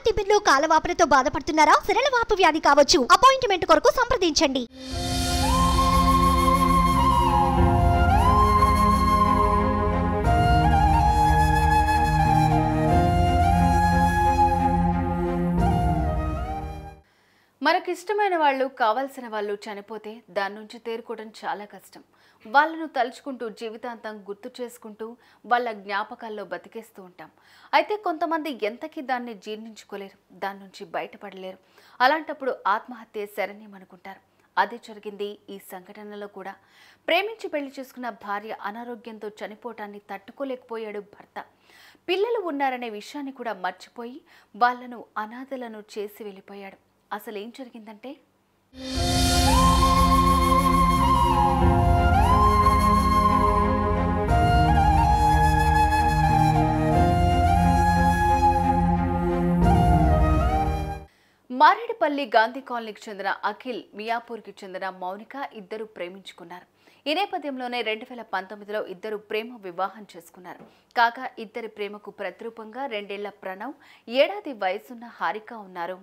తిమ్మిర్లు కాలవాపులతో బాధపడుతున్నారా సిరల వాపు వ్యాధి కావచ్చు అపాయింట్మెంట్ కొరకు సంప్రదించండి మనకిష్టమైన వాళ్ళు కావాల్సిన వాళ్ళు చనిపోతే దాని నుంచి తేరుకోవడం చాలా కష్టం వాళ్ళను తలుచుకుంటూ జీవితాంతం గుర్తు చేసుకుంటూ వాళ్ళ జ్ఞాపకాల్లో బతికేస్తూ ఉంటాం అయితే కొంతమంది ఎంతకీ దాన్ని జీర్ణించుకోలేరు దాని నుంచి బయటపడలేరు అలాంటప్పుడు ఆత్మహత్య శరణ్యమనుకుంటారు అదే జరిగింది ఈ సంఘటనలో కూడా ప్రేమించి పెళ్లి చేసుకున్న భార్య అనారోగ్యంతో చనిపోవటాన్ని తట్టుకోలేకపోయాడు భర్త పిల్లలు ఉన్నారనే విషయాన్ని కూడా మర్చిపోయి వాళ్ళను అనాథలను చేసి వెళ్ళిపోయాడు అసలు ఏం జరిగిందంటే మారేడుపల్లి గాంధీ కాలనీకి చెందిన అఖిల్ మియాపూర్కి చెందిన మౌనిక ఇద్దరు ప్రేమించుకున్నారు ఈ నేపథ్యంలోనే రెండు వేల పంతొమ్మిదిలో ఇద్దరు ప్రేమ వివాహం చేసుకున్నారు కాగా ఇద్దరి ప్రేమకు ప్రతిరూపంగా రెండేళ్ల ప్రణవ్ ఏడాది వయసున్న హారిక ఉన్నారు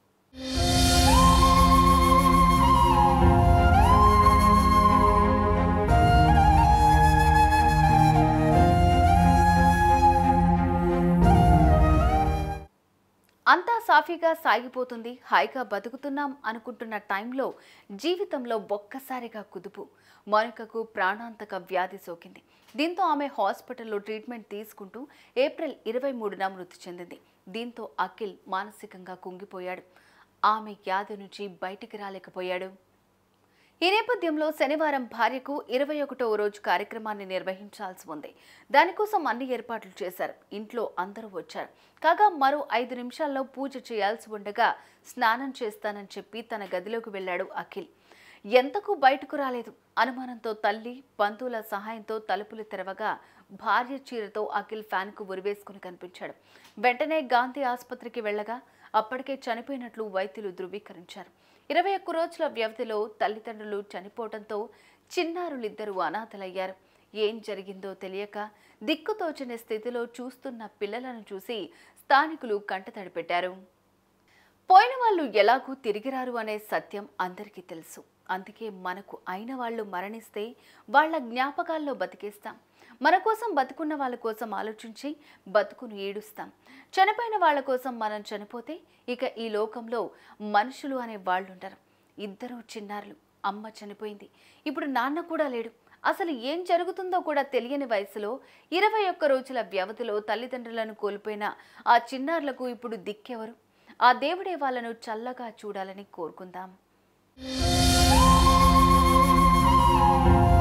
అంతా సాఫీగా సాగిపోతుంది హాయిగా బతుకుతున్నాం అనుకుంటున్న టైంలో జీవితంలో ఒక్కసారిగా కుదుపు మౌనికకు ప్రాణాంతక వ్యాధి సోకింది దీంతో ఆమె హాస్పిటల్లో ట్రీట్మెంట్ తీసుకుంటూ ఏప్రిల్ ఇరవై మూడున మృతి చెందింది దీంతో అఖిల్ మానసికంగా కుంగిపోయాడు ఆమె వ్యాధి నుంచి బయటికి రాలేకపోయాడు ఈ నేపథ్యంలో శనివారం భార్యకు ఇరవై ఒకటవ రోజు కార్యక్రమాన్ని నిర్వహించాల్సి ఉంది దానికోసం అన్ని ఏర్పాట్లు చేశారు ఇంట్లో అందరూ వచ్చారు కాగా మరో ఐదు నిమిషాల్లో పూజ చేయాల్సి ఉండగా స్నానం చేస్తానని చెప్పి తన గదిలోకి వెళ్ళాడు అఖిల్ ఎంతకు బయటకు రాలేదు అనుమానంతో తల్లి బంధువుల సహాయంతో తలుపులు తెరవగా భార్య చీరతో అఖిల్ ఫ్యాన్కు ఉరివేసుకుని కనిపించాడు వెంటనే గాంధీ ఆసుపత్రికి వెళ్ళగా అప్పటికే చనిపోయినట్లు వైద్యులు ధృవీకరించారు ఇరవై ఒక్క రోజుల వ్యవధిలో తల్లిదండ్రులు చనిపోవడంతో చిన్నారులిద్దరూ అనాథలయ్యారు ఏం జరిగిందో తెలియక దిక్కుతోచని స్థితిలో చూస్తున్న పిల్లలను చూసి స్థానికులు కంటతడి పెట్టారు పోయిన వాళ్ళు ఎలాగూ తిరిగిరారు అనే సత్యం అందరికీ తెలుసు అందుకే మనకు అయిన వాళ్ళు మరణిస్తే వాళ్ళ జ్ఞాపకాల్లో బతికేస్తాం మన కోసం బతుకున్న వాళ్ళ కోసం ఆలోచించి బతుకును ఈడుస్తాం చనిపోయిన వాళ్ళ కోసం మనం చనిపోతే ఇక ఈ లోకంలో మనుషులు అనే వాళ్ళు ఉండరు ఇద్దరు చిన్నారులు అమ్మ చనిపోయింది ఇప్పుడు నాన్న కూడా లేడు అసలు ఏం జరుగుతుందో కూడా తెలియని వయసులో ఇరవై ఒక్క రోజుల వ్యవధిలో తల్లిదండ్రులను కోల్పోయిన ఆ చిన్నారులకు ఇప్పుడు దిక్కెవరు ఆ దేవుడే వాళ్ళను చల్లగా చూడాలని కోరుకుందాం